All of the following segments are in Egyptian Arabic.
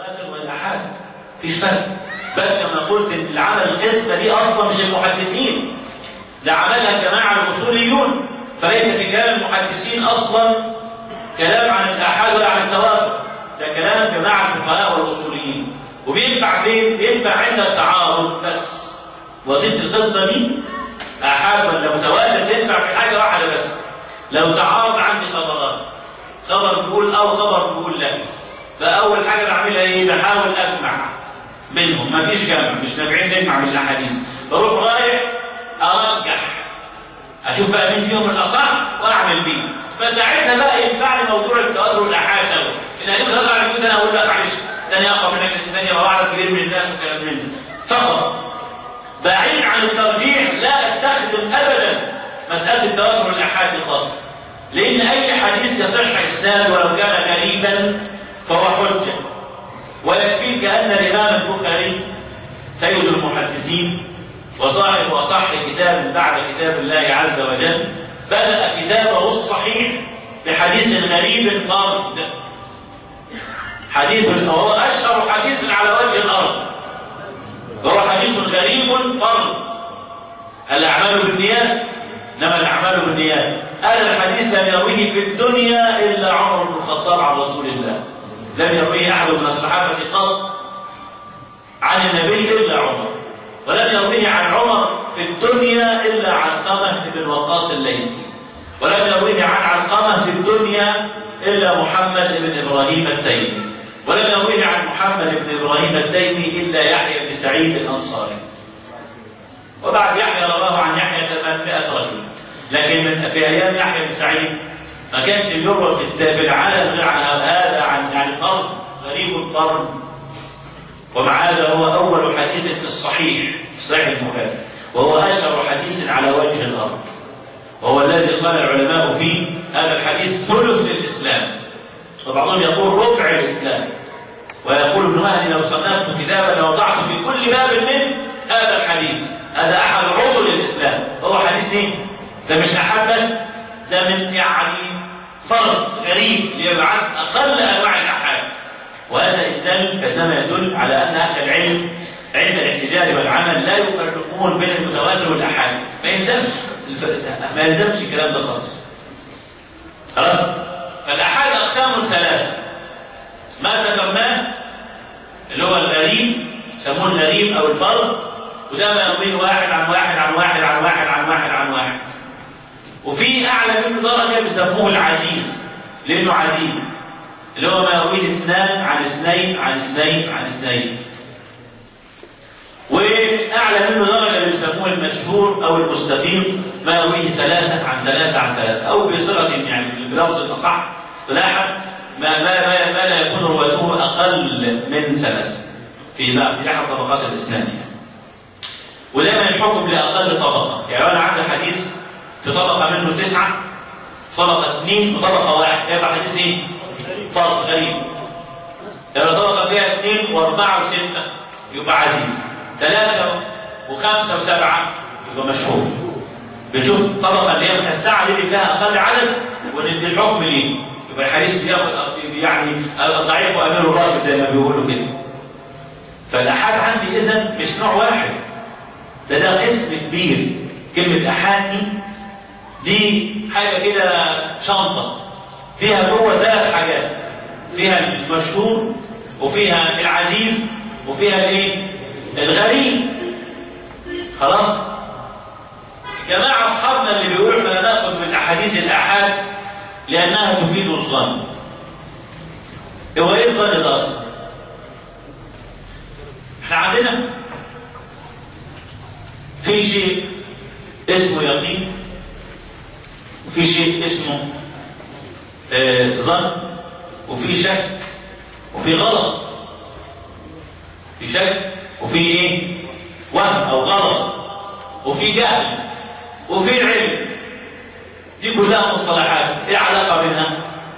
المتواتر والآحاد مفيش فرق بل كما قلت إن العمل القسمة دي أصلا مش المحدثين ده عملها جماعة الأصوليون فليس في كلام المحدثين أصلا كلام عن الآحاد ولا عن التواتر ده كلام جماعة الفقهاء والأصوليين وبينفع فين؟ بينفع عند التعارض بس وظيفة القصة دي آحاد ولا متواتر تنفع في حاجة واحدة بس لو تعارض عندي خبرات خبر بيقول أو خبر بيقول لا فأول حاجة بعملها إيه؟ بحاول أجمع منهم ما فيش جمع مش نافعين نجمع من الأحاديث بروح رايح أرجح أشوف بقى مين فيهم الأصح وأعمل بيه فساعتها بقى ينفعني موضوع التواتر والآحاد ده إن أنا بتطلع على البيوت أنا أقول لا معلش الثانية أقوى منك الثانية يبقى عدد كبير من الناس وكلام من ده فقط بعيد عن الترجيح لا استخدم ابدا مساله التواتر والاحاد دي خالص لان اي حديث يصح اسناد ولو كان غريبا فهو حجه ويكفيك ان الامام البخاري سيد المحدثين وصاحب اصح كتاب بعد كتاب الله عز وجل بدا كتابه الصحيح بحديث غريب فرد حديث وهو اشهر حديث على وجه الارض وهو حديث غريب فرد الأعمال بالنيات إنما الأعمال بالنيات هذا الحديث لم يرويه في الدنيا إلا عمر بن الخطاب عن رسول الله لم يرويه أحد من الصحابة قط عن النبي إلا عمر ولم يرويه عن عمر في الدنيا إلا عن قمة بن وقاص الليثي ولم يرويه عن علقمة في الدنيا إلا محمد بن إبراهيم التيمي ولم يرويه عن محمد بن ابراهيم التيمي الا يحيى بن سعيد الانصاري. وبعد يحيى رواه عن يحيى 800 رجل. لكن من في ايام يحيى بن سعيد ما كانش يروى في العالم غير عن هذا عن يعني فرد غريب فرد. ومع هذا هو اول حديث في الصحيح في صحيح البخاري وهو اشهر حديث على وجه الارض. وهو الذي قال العلماء فيه هذا الحديث ثلث للاسلام. وبعضهم يقول ربع الاسلام ويقول ابن مهدي لو صنفت كتابا لوضعت في كل باب منه هذا الحديث هذا احد عضو الاسلام هو حديث ايه؟ ده مش احد بس ده من يعني فرد غريب يبعد اقل انواع الاحاد وهذا يدل كانما يدل على ان اهل العلم عند الاحتجاج والعمل لا يفرقون بين المتواتر والاحاد ما يلزمش ما يلزمش الكلام ده خالص خلاص فالآحاد أقسام ثلاثة ما ذكرناه اللي هو الغريب يسموه الغريب أو الفرد وده ما يرويه واحد عن واحد عن واحد عن واحد عن واحد عن واحد وفي أعلى منه درجة بيسموه العزيز لأنه عزيز اللي هو ما يرويه اثنان عن اثنين عن اثنين عن اثنين وأعلى منه درجة اللي بيسموه المشهور أو المستقيم ما يرويه ثلاثة عن ثلاثة عن ثلاثة أو بصيغة يعني بلفظ الأصح اصطلاحا ما ما ما, ما لا يكون روايته أقل من ثلاثة في ما في أحد طبقات الإسلام يعني. ودايما الحكم لأقل طبقة يعني أنا عندي حديث في طبقة منه تسعة طبقة اثنين وطبقة واحد يبقى حديث إيه؟ فرق غريب لو طبقة فيها اثنين وأربعة وستة يبقى عزيز ثلاثة وخمسة وسبعة يبقى مشهور بنشوف الطبقة اللي هي متسعة اللي فيها أقل عدد وندي الحكم ليه يبقى الحديث بياخد يعني الضعيف وأمير الراجل زي ما بيقولوا كده فالأحاد عندي إذا مش نوع واحد ده ده قسم كبير كلمة أحاد دي دي حاجة كده شنطة فيها جوه ثلاث حاجات فيها المشهور وفيها العزيز وفيها الايه؟ الغريب خلاص جماعة أصحابنا اللي بيقولوا احنا ناخذ من أحاديث الآحاد لأنها تفيد الظن. هو إيه الظن ده أصلا؟ احنا عندنا في شيء اسمه يقين وفي شيء اسمه آه ظن وفي شك وفي غلط في شك وفي ايه وهم او غلط وفي جهل وفي علم دي كلها مصطلحات ايه علاقه بينها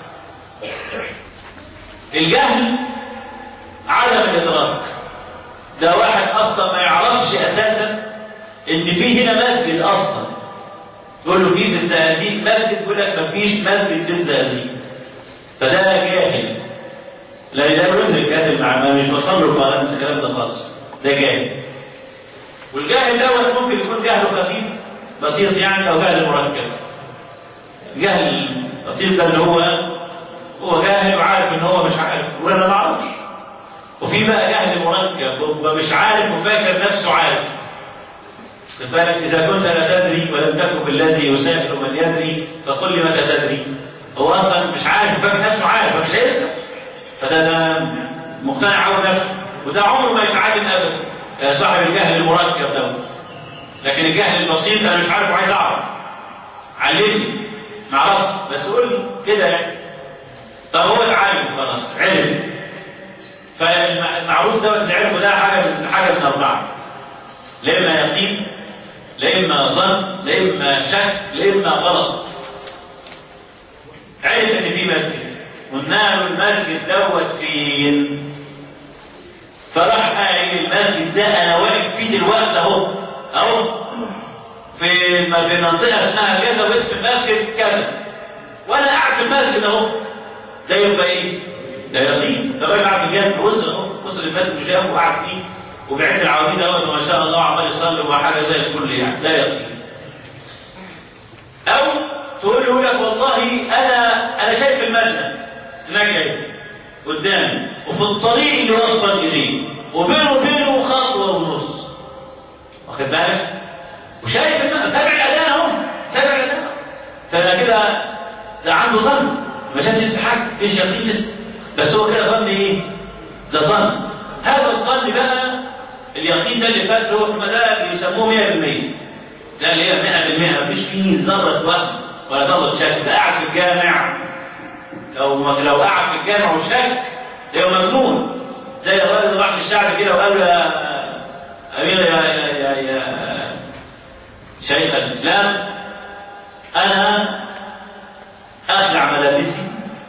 الجهل عدم الادراك ده واحد اصلا ما يعرفش اساسا ان في هنا مسجد اصلا يقول له في في الزقازيق مسجد يقول لك ما فيش مسجد في الزقازيق فده جاهل لا ده يدرك جاهل مع ما مش وصل له القرآن الكلام ده خالص ده جاهل والجاهل دوت ممكن يكون جهله خفيف بسيط يعني او جهل مركب جهل بسيط ده اللي هو هو جاهل وعارف ان هو مش عارف وانا ما اعرفش وفي بقى جهل مركب وهو مش عارف وفاكر نفسه عارف خد بالك اذا كنت لا تدري ولم تكن بالذي يسائل من يدري فقل لي متى تدري هو اصلا مش عارف وفاكر نفسه عارف فمش هيسال فده ده مقتنع قوي نفسه وده عمره ما يتعلم ابدا صاحب الجهل المركب ده لكن الجهل البسيط انا مش عارف وعايز اعرف علمني ما اعرفش بس قول لي كده يعني طب هو اتعلم خلاص علم فالمعروف ده اللي عرفه ده حاجه من حاجه من اربعه لا اما يقين لا اما ظن لا اما شك لا اما غلط عرف ان في مسجد قلنا له المسجد دوت فين فراح قايل المسجد ده انا واقف فيه دلوقتي اهو اهو في في منطقه اسمها كذا واسم المسجد كذا وانا قاعد في المسجد اهو ده يبقى ايه؟ ده يقين ده راجل قاعد في الجنب وصل اهو وصل المسجد وشافه وقعد فيه وبعد العواميد اهو ما شاء الله عمال يصلي وحاجه زي الفل يعني ده يقين او تقول له لك والله انا انا شايف المبنى هناك جاي قدامي وفي الطريق اللي وصل اليه وبينه وبينه خطوه ونص واخد بالك وشايف المبنى سامع الاذان اهو سامع الاذان فده كده ده عنده ظن ما شافش لسه حاجه فيش يقين لسه بس هو كده ظن ايه؟ ده ظن هذا الظن بقى اليقين ده اللي فات هو في ده بيسموه 100% لا اللي هي 100% مفيش فيه ذره وهم ولا ذره شك ده قاعد في الجامع لو لو قاعد في الجامع وشك ده مجنون زي الراجل راح للشعب كده وقال له يا امير يا يا يا, يا شيخ الاسلام انا اخلع ملابسي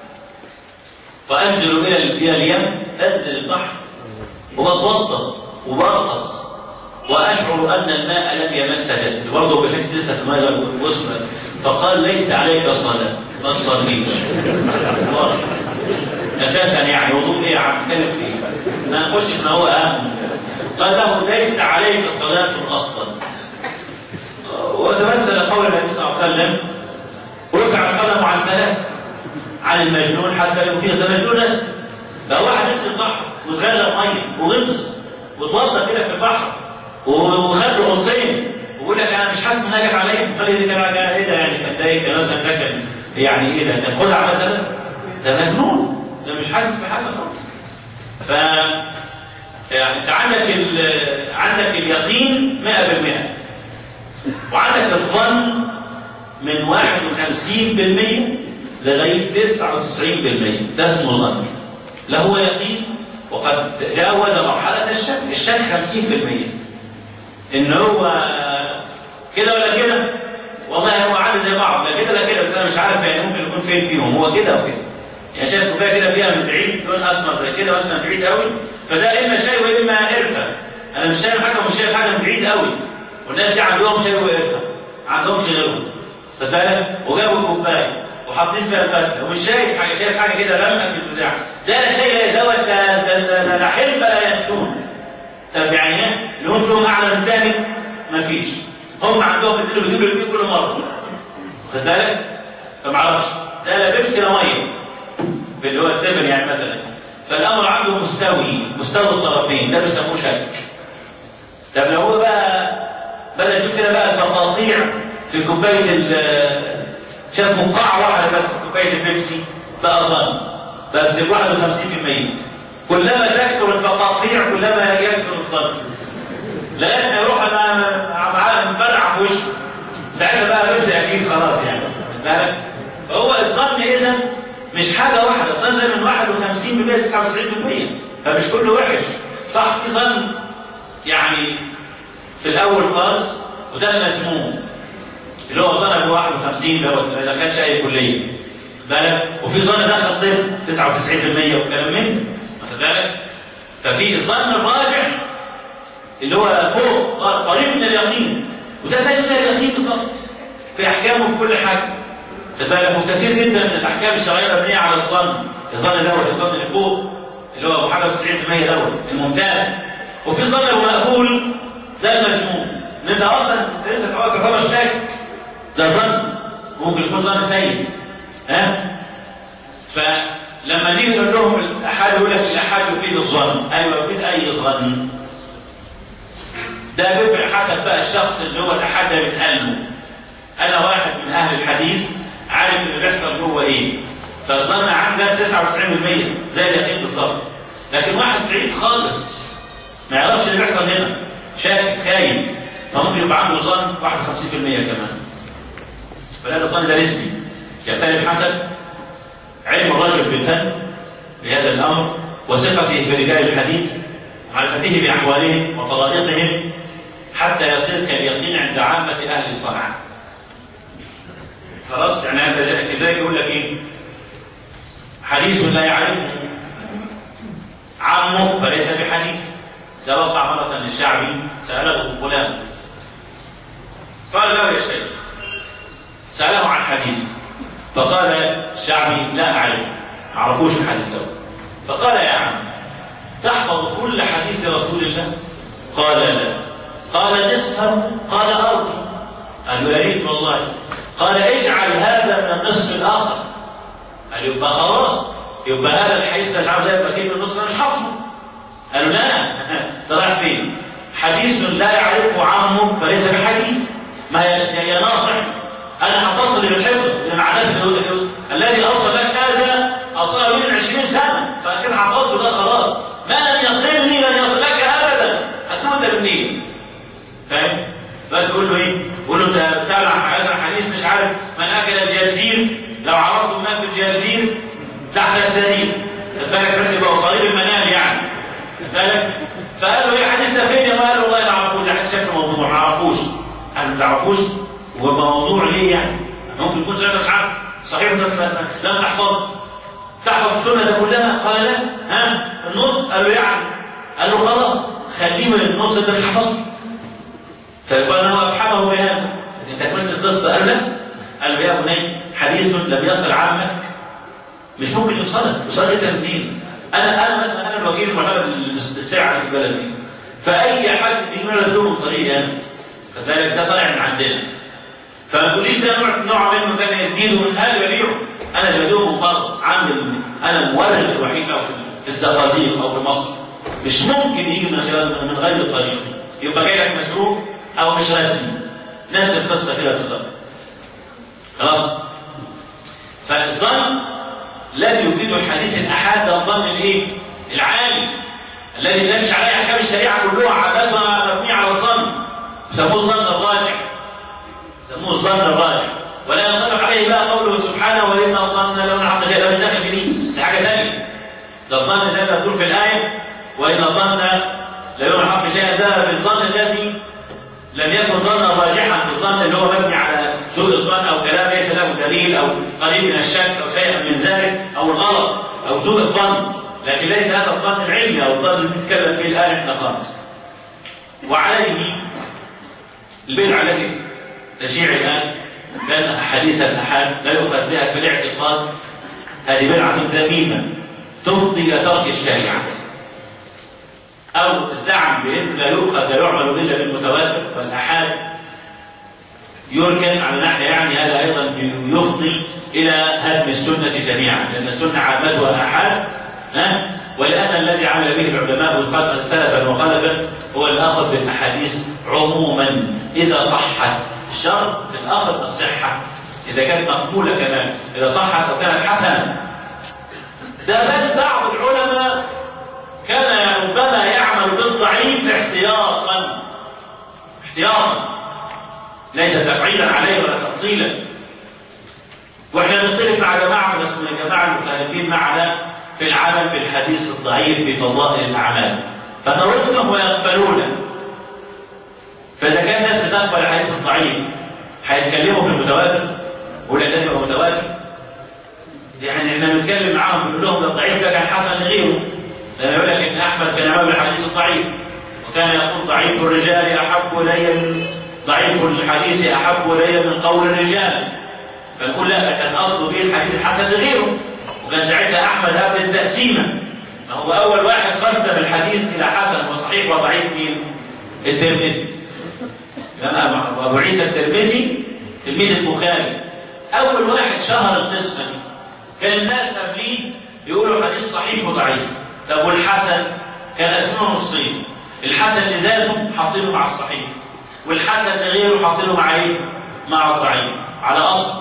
وانزل الى الى اليم انزل البحر واتوضا وبرقص واشعر ان الماء لم يمس جسدي برضه بشكل لسه في الماء وصل فقال ليس عليك صلاه ما تصليش اساسا يعني وضوء ايه عم نتكلم فيه ما نخش ما هو اهم قال له ليس عليك صلاه اصلا وتمثل قول النبي صلى الله عليه وسلم رفع القلم عن ثلاث عن المجنون حتى يفيق ده مجنون نفسه لو واحد نزل البحر واتغلى ميه وغطس واتوضى كده في البحر وخد له غطسين ويقول لك انا مش حاسس انها جت عليا قال لي كان ايه ده يعني كان ده مثلا ده كان يعني ايه ده كان خدع مثلا ده مجنون ده مش حاسس بحاجه خالص ف يعني انت عندك ال... عندك اليقين 100% وعندك الظن من 51% لغايه 99% ده اسمه ظن لا هو يقين وقد تجاوز مرحله الشك الشك 50% ان هو كده ولا كده والله هو عامل زي بعض لا كده لا كده بس انا مش عارف يعني ممكن يكون فين فيهم هو كده وكده يعني شايف كوبايه كده فيها من بعيد لون اسمر زي كده مثلا بعيد قوي فده اما شاي واما قرفه انا مش شايف حاجه ومش شايف حاجه من بعيد قوي والناس دي عندهم شاي وقرفه ما عندهمش غيرهم خد بالك وجابوا الكوبايه وحاطين فيها الفاكهه ومش شايف حاجه شايف حاجه كده غامقه في البتاع ده شيء دوت ده ده ده ده حلم لا ينسون طب يعني ايه؟ لهم فيهم اعلى من ثاني مفيش هم عندهم اللي بيجيبوا اللي كل مره خد بالك فما اعرفش ده لا بيبسي لا ميه اللي هو السبن يعني مثلا فالامر عنده مستوي مستوى الطرفين ده بيسموه شك طب لو هو بقى بدا يشوف كده بقى التقاطيع في كوبايه شاف فقاعه واحده بس في كوبايه البيبسي بقى ظن بس ب 51% كلما تكثر التقاطيع كلما يكثر الظن لغايه ما يروح معاه مفرع في وشه ساعتها بقى بيبسي اكيد خلاص يعني بالك فهو الظن اذا مش حاجه واحده الظن ده من 51% ل 99% فمش كله وحش صح في ظن يعني في الاول خالص وده المسموم اللي هو ظن ب 51 دوت ما دخلش اي كليه بالك وفي ظن دخل طب 99% وكلام من واخد بالك ففي الظن الراجح اللي هو فوق قريب من اليقين وده زيه زي اليقين بالظبط في احكامه في كل حاجه خد بالك وكثير جدا من الاحكام الشرعيه مبنيه على الظن الظن دوت الظن اللي فوق اللي هو ابو حاجه 90% دوت الممتاز وفي ظن ابو مقبول ده المجنون ان انت اصلا انت لسه في اول كفاره شاكك ده ظن ممكن يكون ظن سيء ها فلما نيجي نقول لهم الاحاد يقول لك الاحاد يفيد الظن ايوه يفيد اي ظن ده بيفرق حسب بقى الشخص اللي هو الاحاد ده بيتقال له انا واحد من اهل الحديث عارف اللي بيحصل جوه ايه فالظن عندي 99% زي اليقين بالظبط لكن واحد بعيد خالص ما يعرفش اللي بيحصل هنا شاكك خايف فممكن يبقى عنده ظن 51% كمان فلا الظن ده رسمي يختلف حسب علم الرجل بالفن بهذا الامر وثقته في رجال الحديث معرفته باحوالهم وطرائقهم حتى يصير كاليقين عند عامه اهل الصنعه خلاص يعني هذا كذلك يقول لك ايه حديث لا يعرفه عمه فليس بحديث ده وقع مرة للشعبي سأله فلان قال له يا شيخ سأله عن حديث فقال الشعبي لا أعرف عرفوش الحديث ده فقال يا عم تحفظ كل حديث رسول الله قال لا قال نصفا قال أرجو قال له يا ريت والله قال اجعل هذا من النصف الآخر قال يبقى خلاص يبقى هذا الحديث تجعل ده يبقى كده النصف انا مش حافظه قالوا لا انت رايح فين؟ حديث لا يعرفه عمه فليس بحديث ما يا ناصح انا هتصل بالحفظ مع ناس الذي اوصل لك هذا اوصله من 20 سنه فكده حفظته ده خلاص ما لم يصلني لن يصل لك ابدا هتكون انت منين؟ فاهم؟ فتقول له ايه؟ تقول له انت بتابع هذا الحديث مش عارف من اكل الجرجير لو عرفت ما في الجرجير تحت السرير بالك بس يبقى قريب المنام يعني بالك فقال له ايه حديث ده فين يا قال له والله ما اعرفوش ده شكله موضوع ما اعرفوش قال ما تعرفوش هو موضوع ليه يعني؟ ممكن يكون سؤال مش عارف صحيح لم تحفظ تحفظ السنه ده كلها قال لا ها النص قال له يعني قال له خلاص خليه من النص ده مش حفظه فيقال انا ابحثه بهذا انت كملت القصه قال لا قال له يا بني حديث لم يصل عامك مش ممكن يوصلك يوصل انت منين؟ انا انا مثلا انا الوكيل المعتمد الساعه في البلد دي فاي حد بيجي لنا بدون طريق انا فذلك ده طالع من عندنا فما تقوليش ده نوع نوع منه كان يديله من اهل يبيعه انا اللي بدوه مقرر عندي انا المورد الوحيد له في الزقازيق او في مصر مش ممكن يجي من خلال من غير طريق يبقى جاي لك مشروع او مش رسمي نفس القصه كده بالظبط خلاص فالظن الذي يفيد الحديث الاحاد ده الظن الايه؟ العالي الذي لا يمشي عليه احكام الشريعه كلها عاداتها مبنيه على الظن يسموه الظن الراجح يسموه الظن الراجح ولا ينطبق عليه بقى قوله سبحانه وان الظن لو نعم جاء من داخل دي ده حاجه ثانيه ده الظن ده مذكور في الايه وان الظن لا يوم الحق شيئا ده بالظن الذي لم يكن ظنا راجحا في الظن اللي هو مبني على سوء الظن او كلام ليس له دليل او قريب من الشك او شيء من ذلك او الغلط او سوء الظن لكن ليس هذا الظن العلمي او الظن اللي بنتكلم فيه الان احنا خالص وعليه البدعه التي تشيع الان لان احاديث الاحاد لا يؤخذ بها في الاعتقاد هذه بدعه ذميمه تفضي الى ترك الشريعه أو الزعم بأن لا يؤخذ لا يعمل إلا بالمتواتر والآحاد يركن على ناحية يعني هذا أيضا يفضي إلى هدم السنة جميعا لأن السنة عامتها آحاد ها ولأن الذي عمل به العلماء سلفا وخلفا هو الأخذ بالأحاديث عموما إذا صحت الشرط في الأخذ بالصحة إذا كانت مقبولة كمان إذا صحت أو كانت حسنة ده بل بعض العلماء كان ربما يعمل بالضعيف احتياطا احتياطا ليس تبعيدا عليه ولا تفصيلا واحنا نختلف مع جماعه من الجماعه المخالفين معنا في العمل بالحديث الضعيف في فضائل الاعمال فنردهم ويقبلونه فاذا كان الناس بتقبل الحديث الضعيف هيتكلموا في المتواتر ولا لازم يبقى متواتر يعني احنا بنتكلم معاهم بنقول لهم ده الضعيف ده كان حسن لغيره لما يقول لك ان احمد كان يعمل الحديث الضعيف وكان يقول ضعيف الرجال احب الي ضعيف الحديث احب الي من قول الرجال فنقول لا كان قصده به الحديث الحسن لغيره وكان ساعتها احمد قبل التقسيمه ما هو أول واحد قسم الحديث إلى حسن وصحيح وضعيف مين؟ الترمذي لما أبو عيسى الترمذي تلميذ البخاري أول واحد شهر القسمة دي كان الناس قبليه يقولوا حديث صحيح وضعيف طب والحسن كان اسمه نصين الحسن لذاته حاطينه مع الصحيح والحسن لغيره حاطينه مع ايه؟ مع الضعيف على اصل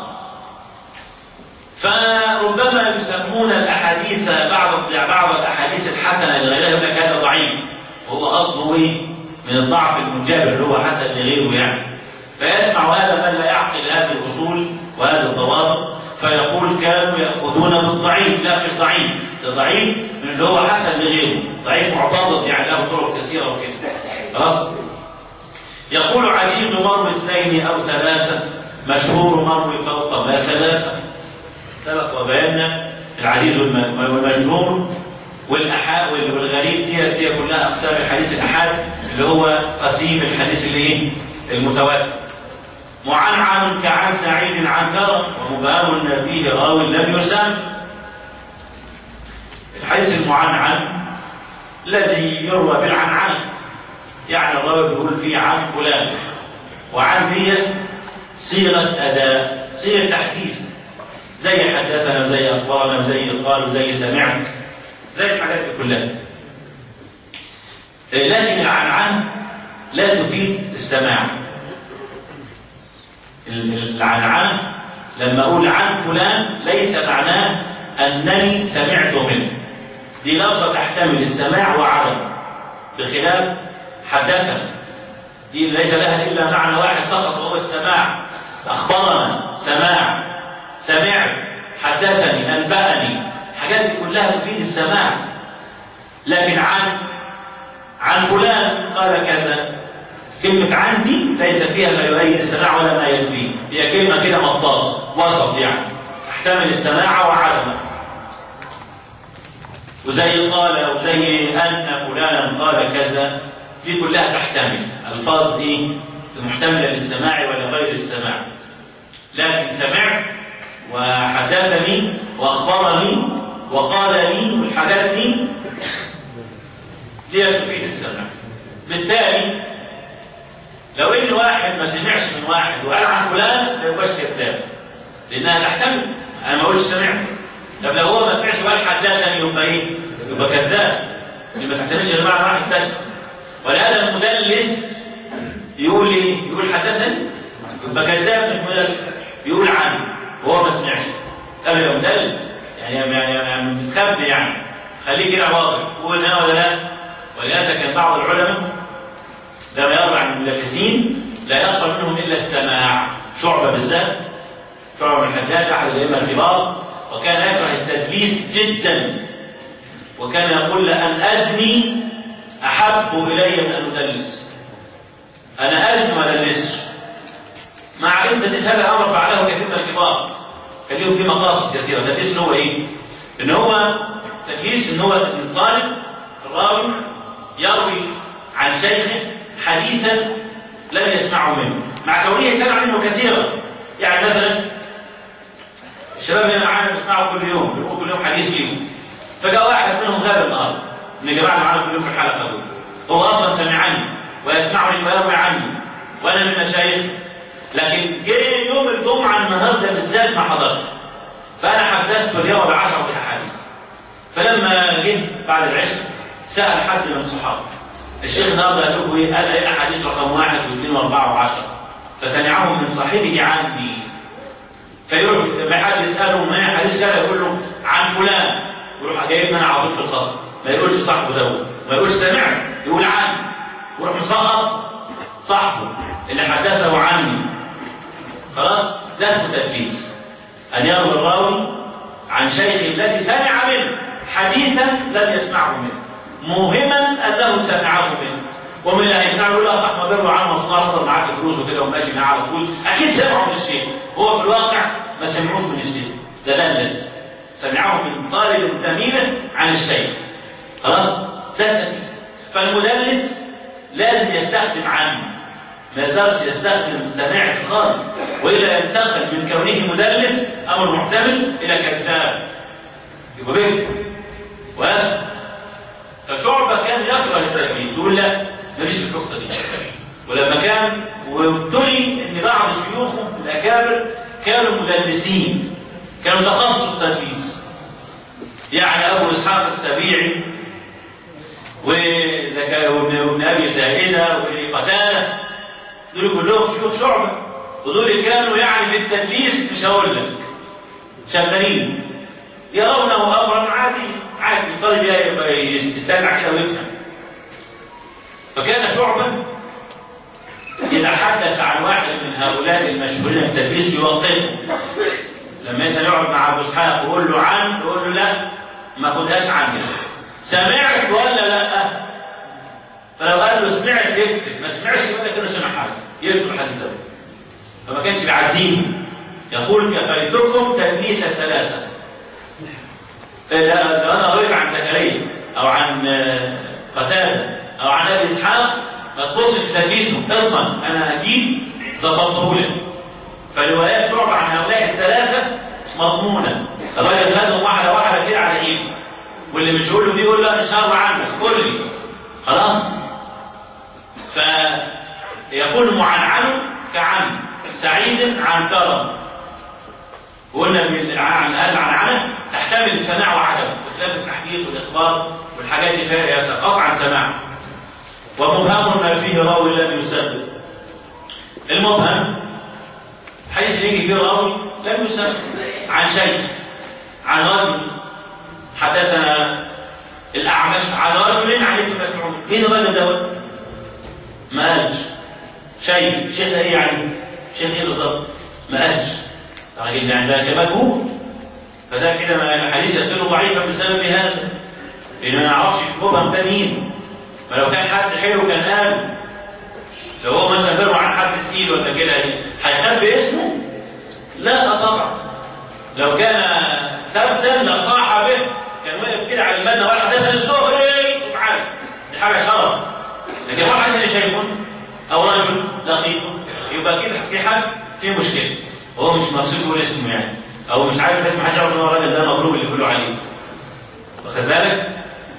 فربما يسمون الاحاديث بعض بعض الاحاديث الحسنه لغيرها يقول لك هذا ضعيف وهو اصله ايه؟ من الضعف المنجبر اللي هو حسن لغيره يعني فيسمع هذا من لا يعقل هذه الاصول وهذه الضوابط فيقول كانوا ياخذون بالضعيف لا مش ضعيف ده ضعيف من اللي هو حسن لغيره ضعيف معتضد يعني له طرق كثيره وكده خلاص يقول عزيز مروي اثنين او ثلاثه مشهور مروي فوق ما ثلاثه سبق وبينا العزيز والمشهور والأحاد والغريب دي هي كلها أقسام الحديث الأحاد اللي هو قسيم الحديث اللي إيه؟ المتواتر. معنعن كعن سعيد عن كرم ومبهم فيه راو لم يسم. الحديث المعنعن الذي يروى بالعنعن يعني الراوي بيقول فيه عن فلان وعن هي صيغة أداء صيغة تحديث زي حدثنا زي أخبارنا زي قالوا زي سمعت زي الحاجات دي كلها لكن العنعن لا تفيد السماع العنعن لما اقول عن فلان ليس معناه انني سمعت منه دي لفظه تحتمل السماع وعدم بخلاف حدثنا دي ليس لها الا معنى واحد فقط وهو السماع اخبرنا سماع سمعت حدثني انبأني الحاجات دي كلها تفيد السماع لكن عن عن فلان قال كذا كلمة عن دي ليس فيها ما يؤيد السماع ولا ما ينفيه هي كلمة كده مطاط وسط يعني تحتمل السماع وعدمه وزي قال وزي أن فلانا قال كذا دي كلها تحتمل الفاظ دي محتملة للسماع ولغير السماع لكن سمعت وحدثني واخبرني وقال لي والحاجات دي دي تفيد السمع بالتالي لو ان واحد ما سمعش من واحد وقال عن فلان ما يبقاش كذاب لانها تحتمل انا ما اقولش سمعت طب لو هو ما سمعش وقال حدثني يبقى ايه؟ يبقى كذاب دي ما تحتملش غير معنى واحد بس ولهذا المدلس يقول ايه؟ يقول حدثني يبقى كذاب مش مدلس يقول عنه وهو ما سمعش قال يا مدلس يعني يعني يعني متخبي يعني خليه كده واضح قول ها ولا لا ولهذا كان بعض العلماء لما يروي عن المدلسين لا يقبل منهم الا السماع شعبه بالذات شعبه بن الحجاج احد الائمه الكبار وكان يكره التدليس جدا وكان يقول لان ازني احب الي من ان ادلس انا ازني ما ادلسش ما علمت تدليس هذا الامر فعله كثير من الكبار كان لهم في مقاصد كثيره التدليس هو ايه؟ ان هو تدليس ان هو الطالب الراوي يروي عن شيخه حديثا لم يسمعه منه مع كونه سمع منه كثيرا يعني مثلا الشباب هنا معانا بيسمعوا كل يوم بيقولوا كل يوم حديث ليهم فجاء واحد منهم غاب النهارده من الجماعه اللي معانا كل يوم في الحلقه دول هو اصلا سمعني ويسمعني ويروي عني وانا من مشايخ لكن جه يوم الجمعه النهارده بالذات ما حضرش فانا حدثت اليوم بعشره احاديث فلما جه بعد العشاء سال حد من الصحابه الشيخ النهارده قال له ايه؟ قال هنا حديث رقم واحد واثنين واربعه وعشره فسمعه من صاحبه عني فيروح لما حد يساله ما حديث كذا يقول له عن فلان يروح جايب انا على طول في الخط ما يقولش صاحبه دوت ما يقولش سمعت يقول عني ويروح مسقط صاحبه اللي حدثه عني خلاص ده اسمه تدليس ان يروي الراوي عن شيخه الذي سمع منه حديثا لم يسمعه منه موهما انه سمعه منه ومن اللي هيسمعه يقول له صح ما بيروي عنه وتناقض معاه في دروسه كده وماشي معاه على طول اكيد سمعه من الشيخ هو في الواقع ما سمعوش من الشيخ ده دلس سمعه من طالب ثمين عن الشيخ خلاص ده تدليس فالمدلس لازم يستخدم عنه ما يقدرش يستخدم سماعة خالص والا ينتقل من كونه مدلس امر محتمل الى كذاب يبقى بيه التدليس يقول لا ماليش في القصه دي ولما كان وابتلي ان بعض شيوخه الاكابر كانوا مدلسين كانوا تخصص التدليس يعني ابو اسحاق السبيعي وابن ابي زائده وقتاده دول كلهم شيوخ شعبه ودول كانوا يعني في التدليس مش هقول لك شغالين يرونه امرا عادي عادي الطالب يستمع كده ويفهم فكان شعبا إذا حدث عن واحد من هؤلاء المشهورين بالتدليس يوقفه لما يسأل يقعد مع أبو إسحاق يقول له عن يقول له لا ما خدهاش عني سمعت ولا لا؟ فلو قال له سمعت يكتب ما سمعش يقول لك انا سمع حاجه يكتب الحديث ده فما كانش بيعديه يقول كفيتكم تدليس ثلاثه لو انا قريت عن زكريا او عن قتاده او عن ابي اسحاق ما تبصش في تدليسه اضمن انا اكيد ظبطته لك فروايات شعب عن هؤلاء الثلاثه مضمونه الراجل خدهم واحده واحده كده على ايده واللي مش يقول له فيه يقول له مش هروى عنك قول لي خلاص فيكون معنعن كعن سعيد عن كرم قلنا عن قال عن عنه تحتمل السماع وعدم بخلاف التحديث والاخبار والحاجات دي فيها قطعا سماع ومبهم ما فيه راوي لم يسدد المبهم حيث يجي فيه راوي لم يسدد عن شيخ عن رجل حدثنا الاعمش عن رجل عن ابن مسعود مين الرجل ده ما قالش شيء شيخ ايه يعني شيخ ايه بالظبط ما قالش الراجل عندها كمجهول فده كده الحديث يصير ضعيفا بسبب هذا لان ما نعرفش مبهم ده مين فلو كان حد حلو كان قال لو هو مثلا بيروي عن حد تقيل ولا كده هيخبي اسمه؟ لا طبعا لو كان ثبتا لصاح به كان واقف كده على المبنى واحد حدثنا الزهري سبحانه دي حاجه شرف لكن واحد اللي شايفه او رجل لقيط يبقى كده في حد في مشكله هو مش مقصود يقول اسمه يعني او مش عارف اسم حاجه ان هو الراجل ده مضروب اللي بيقولوا عليه واخد بالك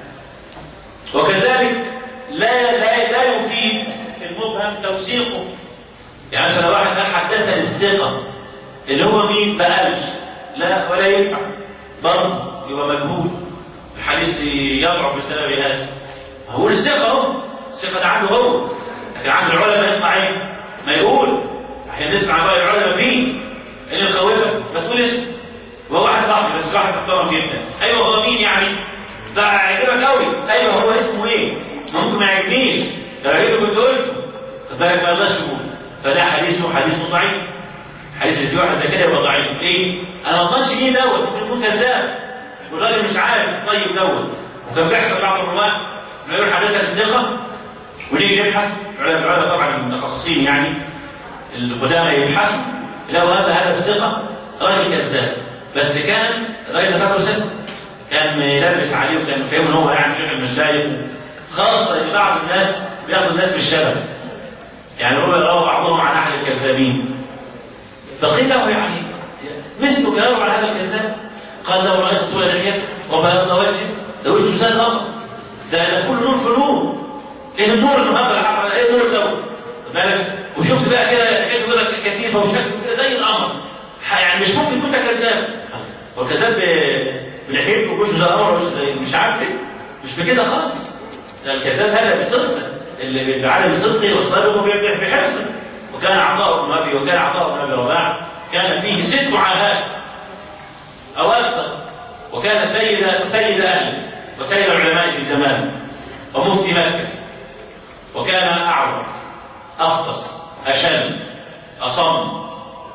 وكذلك لا لا لا يفيد في المبهم توثيقه يعني مثلا واحد قال حدثني الثقه اللي هو مين ما قالش لا ولا ينفع برضه يبقى مجهول الحديث يضعف بسبب هذا هو الثقه اهو الثقه ده عنده هو لكن عند العلماء يطلع ايه؟ ما يقول احنا نسمع بقى العلماء فيه اللي مخوفك ما تقول اسمه وهو واحد صاحبي بس واحد محترم جدا ايوه هو مين يعني؟ ده هيعجبك قوي ايوه هو اسمه ايه؟ ممكن ما يعجبنيش لو عجبك كنت قلته خد بالك ما يرضاش يقول فده حديثه حديث ضعيف حديث اللي فيه واحد زي كده يبقى ضعيف ليه؟ انا ما اضمنش مين دوت ممكن يكون كذاب والراجل مش عارف طيب دوت وكان بيحصل بعض الرواه انه يقول حدثنا الثقه ونيجي نبحث العلماء طبعا المتخصصين يعني القدامى يبحثوا لو هذا هذا الثقه راجل كذاب بس كان الراجل ده فاكره ثقه كان يلبس عليه وكان فاهم ان هو يعني شيخ المشايخ خاصه ان بعض الناس بياخدوا الناس بالشبه يعني هو يراه بعضهم عن احد الكذابين فقيل له يعني مثلك يروى عن هذا الكذاب قال لو رايت طول لحيته وبياض وجهه ده وشه زي القمر ده ده كله نور في نور ايه النور اللي هبل ايه النور ده بالك وشفت بقى كده لحيته كده كثيفه وشكله كده زي القمر يعني مش ممكن يكون ده كذاب هو كذاب بلحيته ووشه زي القمر مش عارف ايه مش بكده خالص ده الكذاب هذا بصدقه اللي بعدم صدقه وصدقه بحرصه وكان عطاء بن ابي وكان عطاء بن ابي رباح كان فيه ست عاهات او اكثر وكان سيد سيد اهله وسيد العلماء في زمانه ومفتي مكه وكان اعور اختص اشل اصم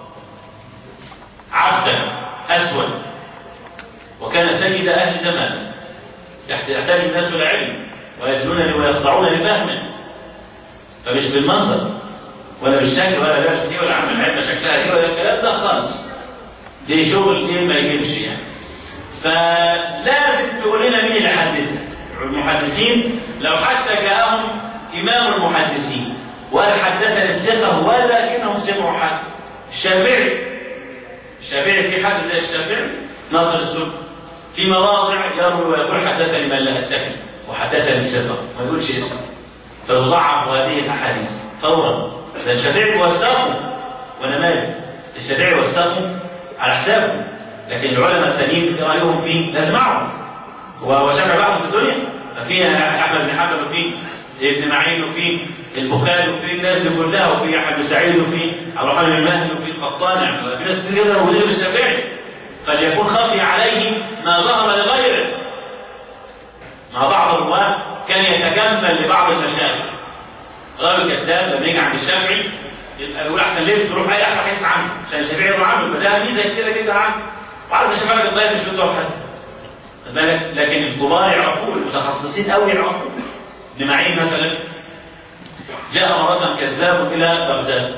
عبدا اسود وكان سيد اهل زمانه يحتاج الناس الى علم ويجلونني ويخضعون لفهمه فمش بالمنظر ولا بالشكل ولا لابس دي ولا عامل علم شكلها دي ولا الكلام ده خالص دي شغل ايه ما يجيبش يعني فلازم تقول لنا مين اللي حدثنا المحدثين لو حتى جاءهم امام المحدثين وقال حدثنا الثقه ولكنهم سمعوا حد الشافعي الشافعي في حد زي الشافعي ناصر السلطان في مواضع يروي ويقول حدثني من لا اتهم وحدثني ثقه ما يقولش اسمه فتضعف هذه الاحاديث فورا ده الشافعي وثقه وانا مالي الشافعي وثقه على حسابه لكن العلماء التانيين رايهم فيه لازم اعرف هو شافعي بعض في الدنيا في احمد بن حنبل وفي ابن معين وفي البخاري وفي الناس دي كلها وفي احمد بن سعيد وفي عبد الرحمن بن مهدي وفي القطان يعني في ناس كتير جدا موجودين في الشافعي قد يكون خفي عليه ما ظهر لغيره مع بعض الرواه كان يتجمل لبعض المشايخ راجل كذاب لما يجي عند الشافعي يبقى يقول احسن لبس يروح اي احسن حديث عنه عشان الشافعي يروح عنه يبقى ده ميزه كده كده عنه وعارف الشافعي الطيب مش بتوع حد بالك لكن الكبار يعرفوه المتخصصين قوي يعرفوه ابن معين مثلا جاء مرة كذاب إلى بغداد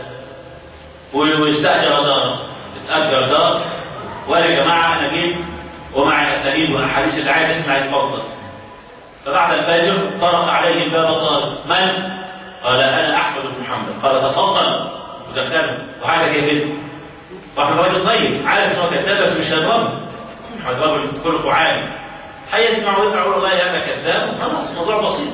واستأجر دارا اتأجر دار وقال يا جماعة أنا جيت ومع أساليب وأحاديث اللي عايز يسمع يتفضل فبعد الفجر طرق عليه الباب طارق من؟ قال أنا أحمد بن محمد قال تفضل وتكلم وحاجة كده كده واحمد راجل طيب عارف ان هو كذاب بس مش هيضربه احمد راجل كله عالم هيسمع ويطلع يقول والله هذا كذاب خلاص الموضوع بسيط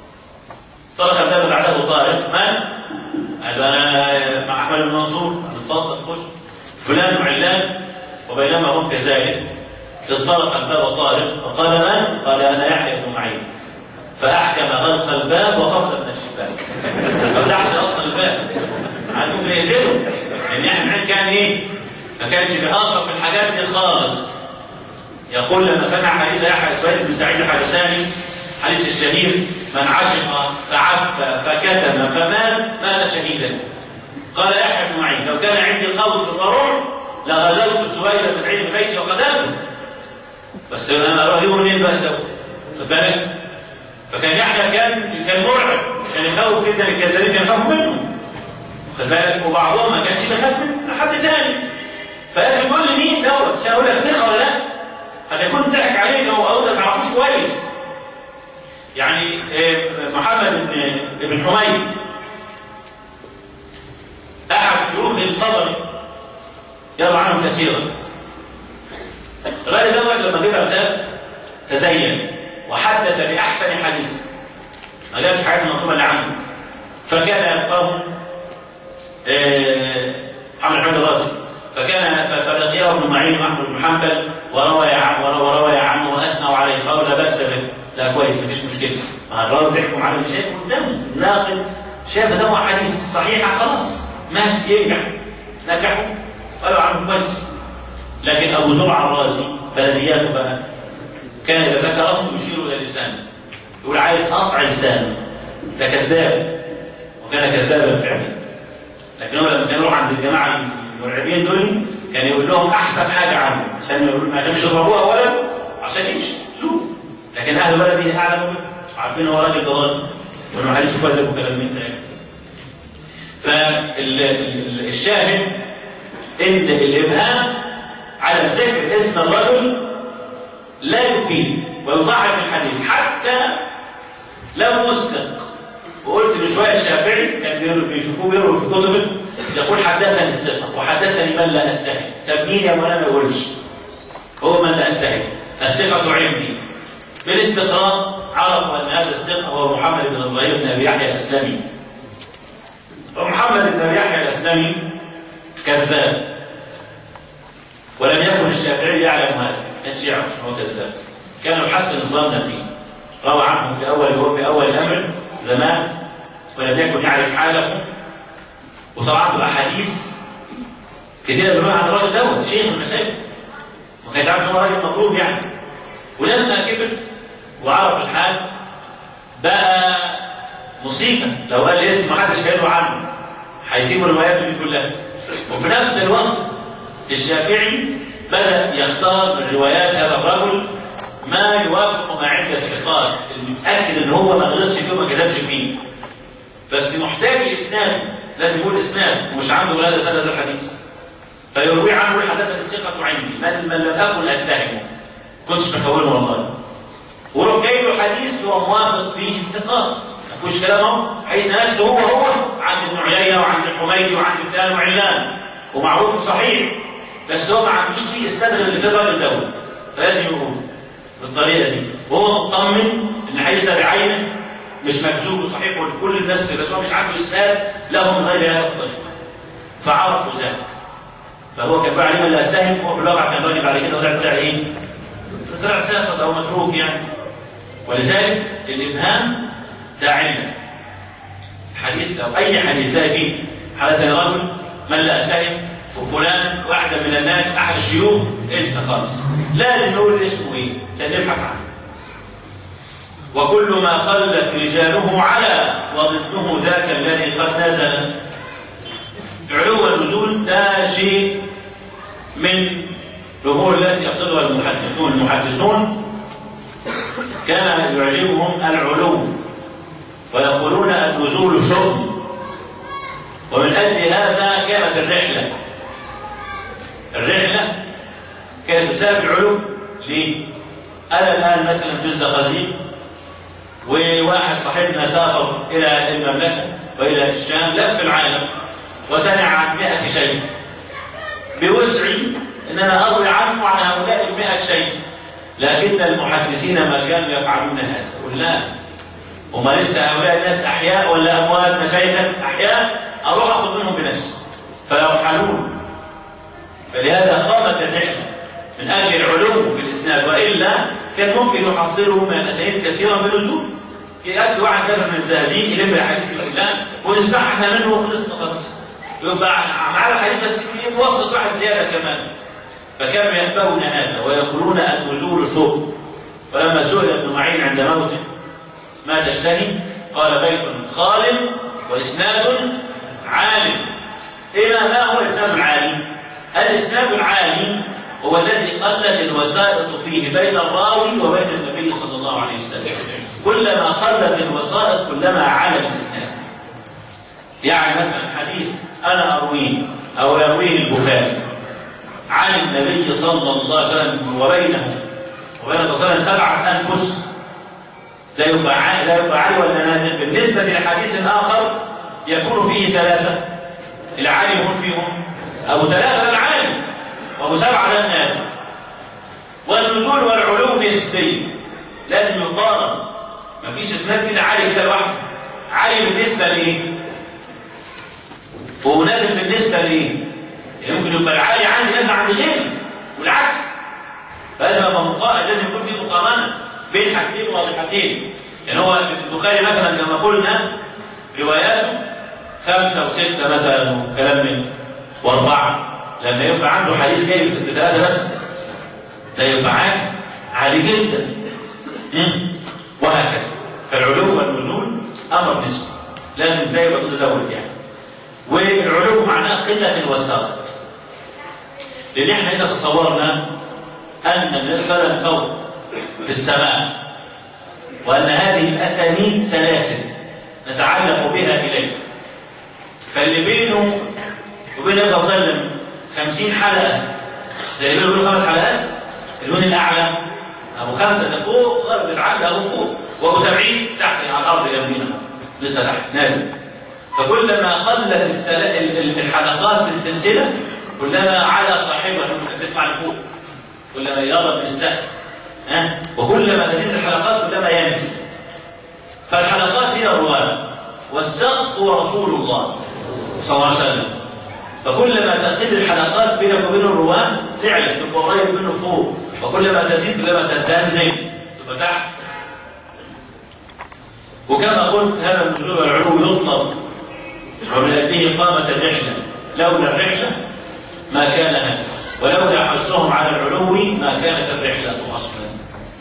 طرق الباب بعده طارق من؟ قال انا مع احمد بن منصور اتفضل خش فلان وعلان وبينما هم كذلك اصطرق الباب طارق فقال من؟ قال انا يحيى بن معين فاحكم غلق الباب وخرج من الشباك ما فتحش اصلا الباب عايزهم يقتلوا لان يعني معين كان ايه؟ ما كانش بيأثر في الحاجات دي خالص يقول لما سمع حديث يحيى سويد بن سعيد الحساني حديث الشهير من عشق فعف فكتم فمات مات شهيدا قال يحيى بن معين لو كان عندي قول في الضرور لغزوت سويد بن سعيد بيتي وقدمته بس انا رايه منين بقى ده خد بالك فكان يحيى كان كان مرعب كان يخوف جدا الكذابين كان يخاف منه خد بالك وبعضهم ما كانش بيخاف من حد تاني فلازم يقول لي مين دوت عشان اقول لك ثقه ولا لا قد يكون ضحك عليك او او ما تعرفوش كويس يعني محمد بن بن حميد احد شيوخ الطبري يروى عنه كثيرا الراجل دوت لما جه بغداد تزين وحدث باحسن حديث ما جابش حاجات المطلوبه اللي عنده فكان يلقاه محمد بن الرازي فكان فلقيه ابن معين واحمد بن حنبل وروى عنه وروى عنه واثنوا عليه قالوا لا باس به لا كويس مفيش مشكله ما الراوي بيحكم على اللي شايفه قدامه الناقد شاف ده حديث صحيحه خلاص ماشي ينجح نجحوا قالوا عنه كويس لكن ابو زرع الرازي بلدياته بقى كان اذا ذكره يشير الى لسانه يقول عايز قطع لسانه ده كذاب وكان كذابا فعلا لكن هو لما كان يروح عند الجماعه المرعبين دول كان يقول لهم احسن حاجه عنه عشان يقولوا ما كانش يضربوه اولا عشان يمشي شوف لكن اهل بلده اعلموا عارفين هو راجل ضلال وانه حديث كذب وكلام من ذلك فالشاهد ان الابهام على ذكر اسم الرجل لا يفيد ويضاعف الحديث حتى لو وثق وقلت من شويه الشافعي كان بيشوفوه بيروي في كتبه يقول حدثني الثقه وحدثني من لا اتهم طب مين يا مولانا ما يقولش هو من لا اتهم الثقه عندي بالاستقراء عرفوا ان هذا الثقه هو محمد بن ابراهيم بن ابي يحيى الاسلمي ومحمد بن ابي يحيى الاسلمي كذاب ولم يكن الشافعي يعلم هذا كانش يعرف هو كذاب كان يحسن الظن فيه روى عنه في اول هو في اول الامر زمان ولم يكن يعرف حاله وطبعا عنده احاديث كثيره بيقولها عن الراجل دوت شيخ من المشايخ ما كانش عارف ان هو راجل مطلوب يعني ولما كبر وعرف الحال بقى مصيبه لو قال اسم ما حدش هيروي عنه هيسيبوا رواياته دي كلها وفي نفس الوقت الشافعي بدا يختار من روايات هذا الرجل ما يوافق ما عند الثقات المتاكد ان هو ما غلطش فيه وما كذبش فيه بس محتاج اسناد لازم يقول اسناد ومش عنده ولا سند الحديث فيروي عنه حدث الثقة عندي من, من لم أكن أتهمه كنتش بخونه والله وروح جاي له حديث هو موافق فيه الثقات ما فيهوش كلام اهو حيث نفسه هو هو عند ابن عيينة وعند الحميدي وعند فلان وعلان ومعروف صحيح بس هو ما عندوش فيه اسناد اللي في الراجل دوت فلازم يقول بالطريقه دي وهو مطمن ان حديث ده بعينه مش مكذوب وصحيح ولكل الناس بس هو مش عنده اسناد له من غير هذا الطريق فعرفوا ذلك فهو كان بعد ما لا اتهم هو في الواقع كان راجل بعد كده طلع طلع ايه؟ طلع ساقط او متروك يعني ولذلك الابهام ده علم حديث او اي حديث لا فيه حالة رجل من لا اتهم وفلان واحدة من الناس احد الشيوخ انسى خالص لازم نقول اسمه ايه لان نبحث عنه وكل ما قلت رجاله على وضده ذاك الذي قد نزل علو النزول ده شيء من الامور التي يقصدها المحدثون المحدثون كان يعجبهم العلو ويقولون النزول شؤم ومن اجل هذا كانت الرحله الرحله كانت بسبب العلو ليه؟ انا الان مثلا في الزقازيق وواحد صاحبنا سافر الى المملكه والى الشام لف العالم وسمع عن 100 شيء بوسعي ان انا اروي عنه عن هؤلاء ال 100 شيء لكن المحدثين ما كانوا يفعلون هذا قلنا وما لسه هؤلاء الناس احياء ولا اموات مشايخا احياء اروح اخذ منهم بنفسي فيرحلون فلهذا قامت الرحله من اجل العلو في الاسناد والا كان ممكن يحصله من الاسانيد كثيرا بلزوم ياتي واحد كان من الزهازيق يلم الحديث في الاسلام ونسمع احنا منه وخلصنا خلاص يبقى معنا الحديث بس بواسطه واحد زياده كمان فكانوا يأبون هذا ويقولون النزول شؤم ولما سئل ابن معين عند موته ما تشتهي قال بيت خال واسناد عالي ايه ما هو الاسناد العالي الاسناد العالي هو الذي قلت الوسائط فيه بين الراوي وبين النبي صلى الله عليه وسلم كلما قلت الوسائط كلما علا الاسناد يعني مثلا حديث انا ارويه او يرويه البخاري عن النبي صلى الله عليه وسلم وبينه وبين الرسول صلى الله عليه وسلم سبعه انفس لا يبقى عالي لا يبقى عالي ولا نازل بالنسبه لحديث اخر يكون فيه ثلاثه العالي يكون فيهم ابو ثلاثه العالي وابو سبعه ده النازل والنزول والعلو نسبي لازم يقارن مفيش اسناد كده عالي كده لوحده عالي بالنسبه لايه؟ ونازل بالنسبه لايه؟ يعني ممكن يبقى العالي عندي نازل عند غيري والعكس فلازم ابقى مقارن لازم يكون في مقارنه بين حاجتين واضحتين يعني هو البخاري مثلا كما قلنا رواياته خمسه وسته مثلا وكلام من واربعه لما يبقى عنده حديث جاي بثلاثه بس ده يبقى عالي عالي جدا وهكذا فالعلو والنزول امر نسبي لازم ده يبقى متزوج يعني والعلو معناه قله الوسائط لان احنا اذا تصورنا ان النبي صلى الله عليه وسلم فوق في السماء وان هذه الاسانيد سلاسل نتعلق بها اليه فاللي بينه وبين النبي صلى الله عليه وسلم 50 حلقه زي اللي بيقولوا خمس حلقات اللون الاعلى ابو خمسه ده فوق غرب العبد ابو فوق وابو 70 تحت على الارض جنبنا لسه تحت نازل فكلما قلت الحلقات في السلسله كلما على صاحبها بيطلع لفوق كلما يقرب من السقف ها وكلما تزيد الحلقات كلما ينزل فالحلقات هي الرواه والسقف هو رسول الله صلى الله عليه وسلم فكلما تقل الحلقات بينك وبين الرواه تعلى تبقى قريب منه فوق وكلما تزيد كلما تنزل تبقى تحت وكما قلت هذا النزول والعلو يطلب ومن أجله قامت الرحلة لولا الرحلة ما كان هذا ولولا حرصهم على العلو ما كانت الرحلة أصلا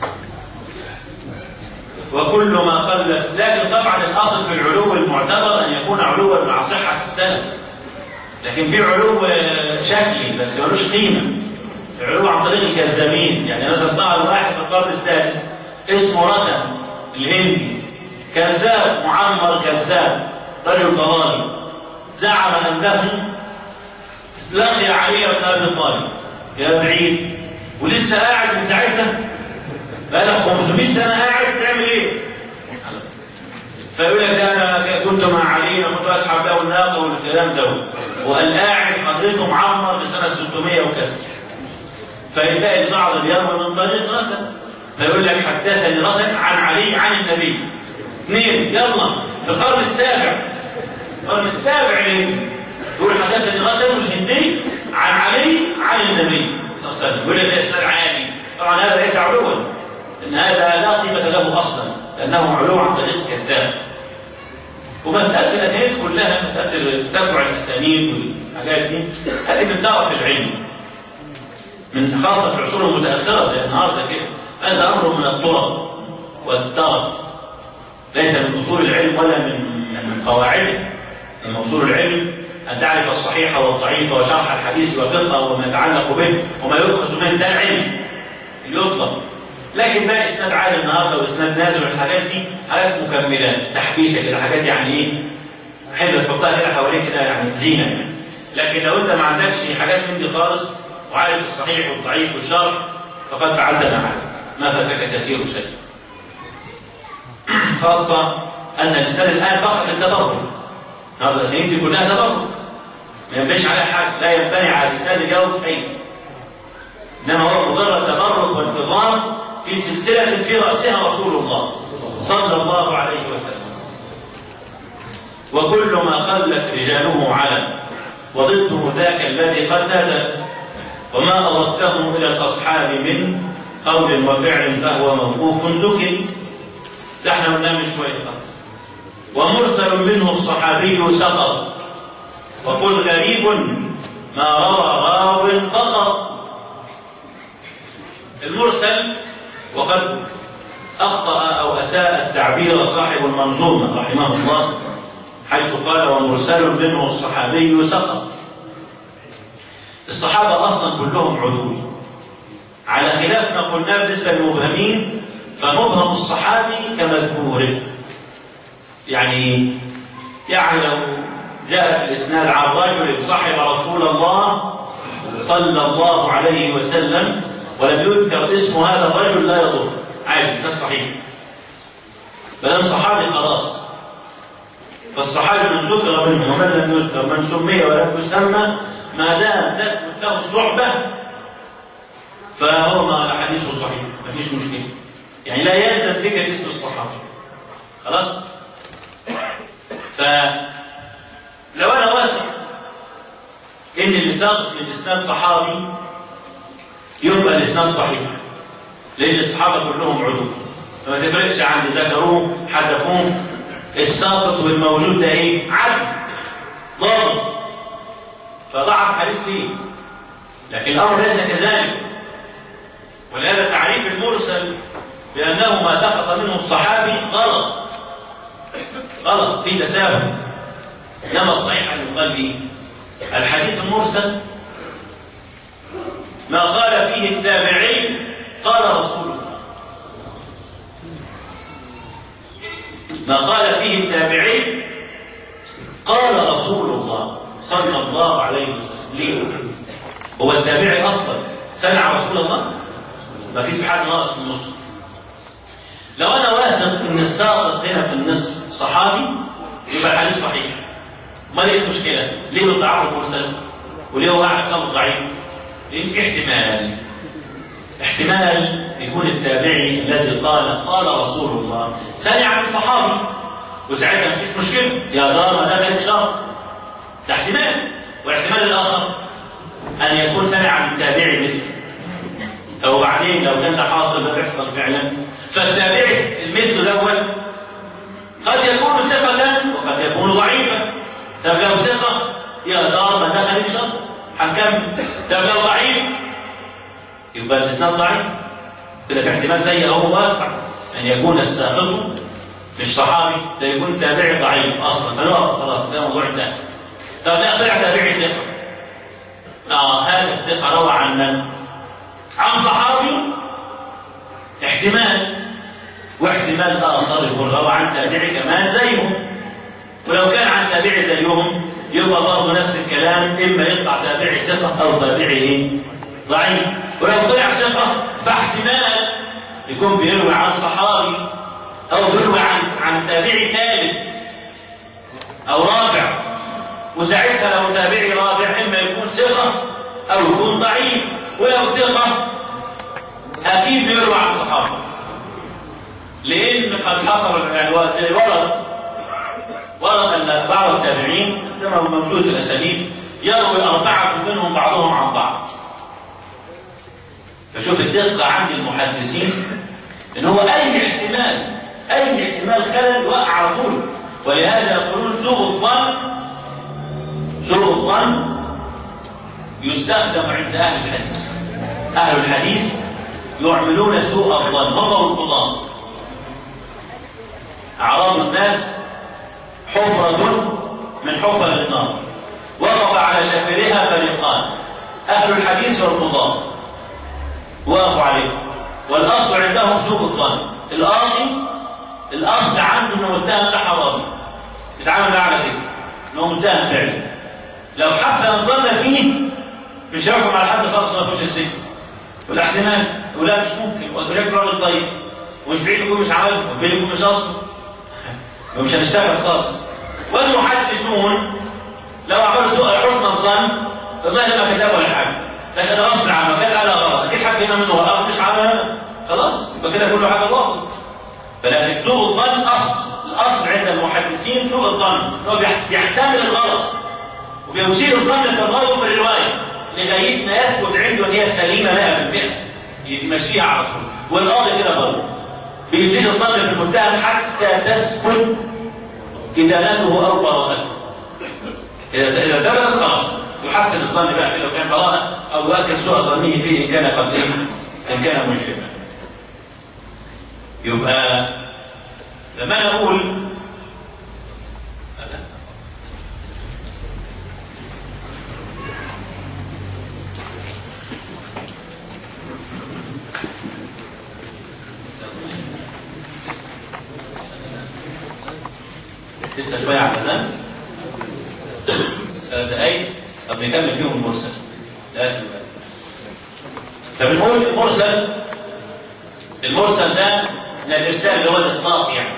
وكل ما قلت لكن طبعا الأصل في العلو المعتبر أن يكون علوا مع صحة السند لكن في علو شكلي بس ملوش قيمة العلو عن طريق الكذابين يعني مثلا ظهر واحد في القرن السادس اسمه رتم الهندي كذاب معمر كذاب رجل ضلالي زعم انه لقي علي بن ابي طالب يا بعيد ولسه قاعد من ساعتها بقى 500 سنه قاعد تعمل ايه؟ فيقول لك انا كنت مع علي وكنت اسحب له الناقه والكلام ده وقال قاعد حضرته معمر لسنه 600 وكسر فيلاقي بعض يروي من طريق غدا فيقول لك حدثني غدا عن علي عن النبي اثنين يلا في القرن السابع القرن السابع يقول حدثني غدا الهندي عن علي عن النبي صلى الله عليه وسلم يقول لك اسناد عالي طبعا هذا ليس علوا ان هذا لا قيمه له اصلا لانه علو عن طريق كذاب ومسألة الأسانيد كلها مسألة تتبع الأسانيد والحاجات دي هذه من طرف العلم من خاصة في العصور المتأخرة زي النهارده كده هذا أمر من الطرق والترف ليس من أصول العلم ولا من من قواعده من أصول العلم أن تعرف الصحيح والضعيف وشرح الحديث وفقه وما يتعلق به وما يؤخذ منه ده العلم اللي يطلب لكن بقى اسناد عالي النهارده واسناد نازل والحاجات دي حاجات مكملات تحبيشه كده حاجات يعني ايه حلوه تحطها كده حواليك كده يعني زينه يعني. لكن لو انت ما عندكش حاجات من دي خالص وعارف الصحيح والضعيف والشرح فقد فعلت ما عليك ما فاتك كثير شيء خاصة أن الإنسان الآن فقط التبرك هذا الأسانيد دي كلها تبرك ما ينبنيش عليها حاجة لا ينبني على الإسناد الجواب شيء إنما هو مجرد تبرك وانتظام في سلسلة في رأسها رسول الله صلى الله عليه وسلم وكل ما قلت رجاله علم وضده ذاك الذي قد نزل وما أضفته إلى الأصحاب من قول وفعل فهو موقوف سكن ده احنا قلنا من شوية خالص ومرسل منه الصحابي سقط وقل غريب ما روى راو فقط المرسل وقد أخطأ أو أساء التعبير صاحب المنظومة رحمه الله حيث قال ومرسل منه الصحابي سقط الصحابة أصلا كلهم عدول على خلاف ما قلناه بالنسبة للمبهمين فمبهم الصحابي كمذكور يعني يعني لو جاء في الإسناد عن رجل صحب رسول الله صلى الله عليه وسلم ولم يذكر اسم هذا الرجل لا يضر عادي ده صحيح فلم صحابي خلاص فالصحابي من ذكر منه ومن لم يذكر من سمي ولم يسمى ما دام تثبت له الصحبة فهو ما حديثه صحيح ما فيش مشكلة يعني لا يلزم ذكر اسم الصحابي خلاص فلو انا واثق ان اللي ساقط من اسناد صحابي يبقى الاسناد صحيح لان الصحابه كلهم عدول فما تفرقش عن ذكروه حذفوه الساقط والموجود ده ايه؟ عدل ضابط فضعف حديث ليه؟ لكن الامر ليس كذلك ولهذا تعريف المرسل بانه ما سقط منه الصحابي غلط غلط في تساهل انما الصحيح ان يقال به الحديث المرسل ما قال فيه التابعي قال رسول الله ما قال فيه التابعي قال رسول الله صلى الله عليه وسلم ليه؟ هو التابعي اصلا سمع رسول الله ما فيش حد ناقص في النص لو انا واثق ان الساقط هنا في النصف صحابي يبقى الحديث صحيح امال ايه المشكله؟ ليه بنضعف المرسل؟ وليه هو قاعد خبر ضعيف؟ لان في احتمال احتمال يكون التابعي الذي قال قال رسول الله سمع من صحابي وساعتها مفيش مشكله يا دار ما دخل شر ده احتمال والاحتمال الاخر ان يكون سمع من تابعي مثله او بعدين لو كان ده حاصل ده بيحصل فعلا فالتابعي المثل الاول قد يكون ثقة وقد يكون ضعيفا طب لو ثقة يا دار ما دخل شر هنكمل طب لو ضعيف يبقى الاسناد ضعيف كده في احتمال سيء او واقع ان يكون الساقط مش صحابي ده يكون تابعي ضعيف اصلا فنقف خلاص ده موضوع انتهى طب لا طلع تابعي ثقه اه هذا الثقه روى عن من؟ عن صحابي احتمال واحتمال اخر يكون روى عن تابعي كمان زيهم ولو كان عن تابعي زيهم يبقى برضه نفس الكلام اما يطلع تابعي ثقه او تابعي ايه؟ ضعيف ولو طلع ثقه فاحتمال يكون بيروي عن صحابي او بيروي عن عن تابعي ثالث او رابع وساعتها لو تابعي رابع اما يكون ثقه او يكون ضعيف ولو ثقة أكيد بيروى عن الصحابة لأن قد حصل يعني ورد ورد أن بعض التابعين كما هو موجود في الأسانيد يروي أربعة منهم بعضهم عن بعض فشوف الدقة عند المحدثين إن هو أي احتمال أي احتمال خلل يوقع على طول ولهذا يقولون سوء الظن سوء الظن يستخدم عند أهل الحديث أهل الحديث يعملون سوء الظن هم والقضاة أعراض الناس حفرة من حفر النار وقف على شفرها فريقان أهل الحديث والقضاة وقفوا عليه والأصل عندهم سوء الظن القاضي الأصل عنده إنه متهم ده حرامي يتعامل معاه على كده إنه متهم فعلا لو حسن الظن فيه مش هيحكم على حد خالص ما يخش السجن والاحتمال ولا مش ممكن وشكله راجل طيب ومش بعيد يكون مش عمل وبين يكون مش اصله ومش هنشتغل خالص والمحدثون لو عملوا سوء حسن الظن فما لما كتاب ولا حاجه لكن غصب عنه كان على غلط اكيد حد هنا منه غلط مش عمل خلاص يبقى كده كل حاجه باطل فلكن سوء الظن اصل الاصل عند المحدثين سوء الظن هو بيحتمل الغلط وبيثير الظن في الغلط وفي الروايه لغايه ما يثبت عنده ان هي سليمه 100% يمشيها على طول والقاضي كده برضه بيزيد الظن في المتهم حتى تثبت إدانته أو براءته إذا إذا ثبتت خلاص يحسن الظن بقى لو كان براءة أو يؤكد سوء ظنه فيه إن كان قد إن كان مجرما يبقى لما نقول لسه شوية على الأذان ثلاث دقايق طب نكمل فيهم المرسل لا فبنقول المرسل المرسل ده من الإرسال اللي هو الإطلاق يعني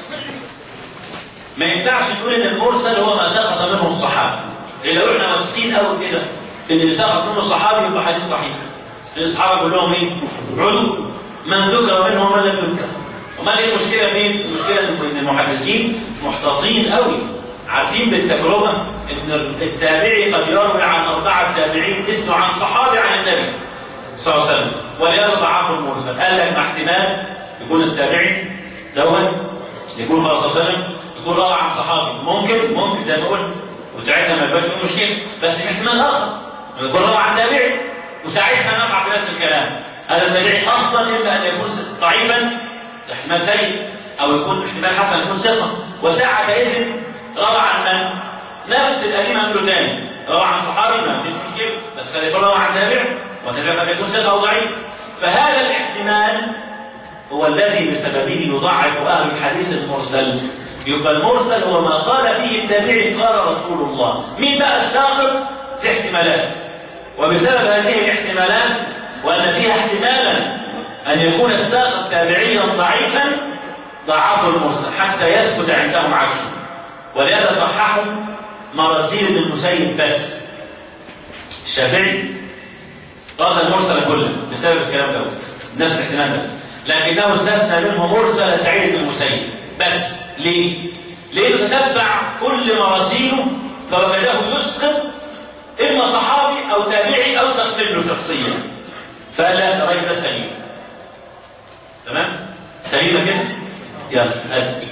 ما ينفعش تقول إن المرسل هو ما سقط منه الصحابة لو احنا واثقين قوي كده إن اللي سقط منه الصحابي يبقى حديث صحيح الصحابة كلهم إيه؟ عدو من ذكر منهم من لم يذكر امال ايه المشكله فين؟ المشكله ان المحدثين محتاطين قوي عارفين بالتجربه ان التابعي قد يروي عن اربعه تابعين مثله عن صحابي عن النبي صلى الله عليه وسلم ولهذا ضعفه المرسل قال لك احتمال يكون التابعي دوت يكون صلى الله عليه وسلم يكون روى عن صحابي ممكن ممكن زي ما قلت وساعتها ما يبقاش في مشكله بس احتمال اخر يكون روى عن تابعي وساعتها نقع في نفس الكلام هذا التابعي اصلا اما ان يكون ضعيفا احتمال سيء او يكون احتمال حسن يكون ثقه وساعة اذن روى عن من؟ نفس القديم عنده تاني روى عن صحابي ما فيش مشكله بس قد يكون روى عن تابع وتابع قد يكون ثقه او ضعيف فهذا الاحتمال هو الذي بسببه يضعف اهل الحديث المرسل يبقى المرسل هو ما قال فيه التابعي قال رسول الله مين بقى الساقط في احتمالات وبسبب هذه الاحتمالات وان فيها احتمالا أن يكون الساقط تابعيا ضعيفا ضعفه المرسل حتى يثبت عندهم عكسه ولهذا صححوا مراسيل ابن المسيب بس الشافعي رد المرسل كله بسبب الكلام ده نفس الاحتمال ده لكنه استثنى منه مرسل سعيد بن المسيب بس ليه؟ لأنه تتبع كل مراسيله فوجده يسقط إما صحابي أو تابعي أو منه شخصيا فقال لا الراجل ده سليم تمام سليمه كده يلا أدي.